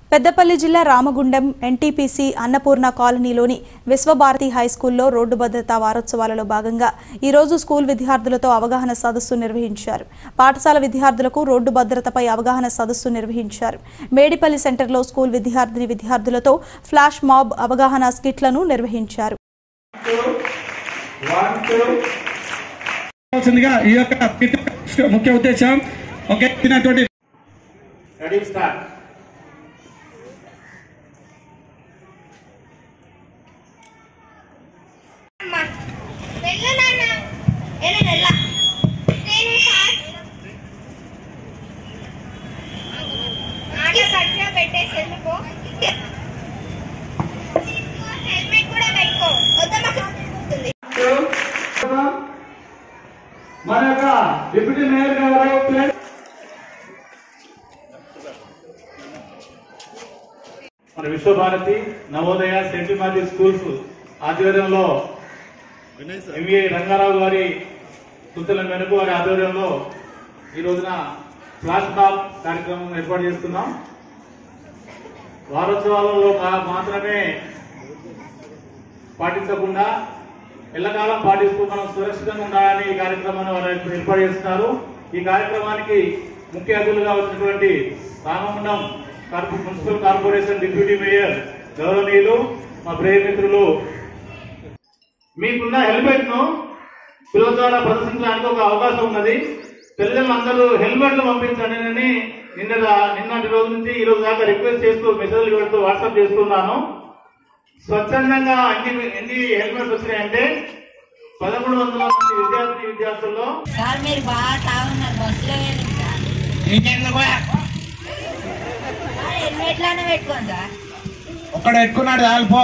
పెద్దపల్లి జిల్లా రామగుండం ఎన్టీపీసీ అన్నపూర్ణ కాలనీలోని విశ్వభారతి హైస్కూల్లో రోడ్డు భద్రతా వారోత్సవాలలో భాగంగా ఈ రోజు స్కూల్ విద్యార్థులతో అవగాహన సదస్సు నిర్వహించారు పాఠశాల విద్యార్థులకు రోడ్డు భద్రతపై అవగాహన సదస్సు నిర్వహించారు మేడిపల్లి సెంటర్లో స్కూల్ విద్యార్థిని విద్యార్థులతో ఫ్లాష్ మాబ్ అవగాహన స్కిట్లను నిర్వహించారు కావాల్సిందిగా ఈ యొక్క పిట్ ముఖ్య ఉద్దేశం ఓకే ఇచ్చినటువంటి రెడీ స్టార్ట్ అమ్మా వెళ్ళు నాన్న నేను వెళ్ళా నేను సార్ ఆటో కట్టిన పెట్టేసి వెళ్ళిపో హెల్మెట్ కూడా పెట్టుకో వద్దమ్మా మన యొక్క డిప్యూటీ మేయర్ గారు ప్లస్ మన Vishwabharati Navodaya saint Matthew schools ఆధ్వర్యంలో ఎంఏ రంగారావు గారి సూచనల మేరకు వారి ఆధ్వర్యంలో ఈ రోజున ఫ్లాష్ మాబ్ కార్యక్రమం ఏర్పాటు చేస్తున్నాం వారోత్సవాలలో మా- మాత్రమే పాటించకుండా ఎల్లకాలం పాటిస్తూ మనం సురక్షితంగా ఉండాలని ఈ కార్యక్రమాన్ని వారు ఏర్పాటు చేస్తున్నారు ఈ కార్యక్రమానికి ముఖ్య అతిథులుగా వచ్చినటువంటి రామగుండం కార్పొ- మున్సిపల్ కార్పొరేషన్ డిప్యూటీ మేయర్ గౌరవనీయులు మా ప్రియమిత్రులు మీకున్న హెల్మెట్ ను పిల్లల ద్వారా ప్రదర్శించడానికి ఒక అవకాశం ఉన్నది పిల్లలందరూ హెల్మెట్లు పంపించండి అని నిన్న నిన్నటి రోజు నుంచి ఈ రోజు దాకా రిక్వెస్ట్ చేస్తూ మెసేజ్లు పెడుతూ వాట్సాప్ చేస్తున్నాను స్వచ్ఛందంగా ఎన్ని ఎన్ని హెల్మెట్స్ వచ్చినాయంటే పదమూడు వందల మంది విద్యార్థి విద్యార్థుల్లో సార్ మీరు బాగా తాగున్నారు బస్సులో వెళ్ళింది సార్ ఇంకెందుకు సార్ హెల్మెట్లానే పెట్టుకోండి సార్ ఒక్కడ ఎట్టుకున్నాడు ఆల్పో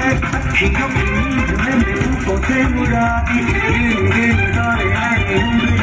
Chico,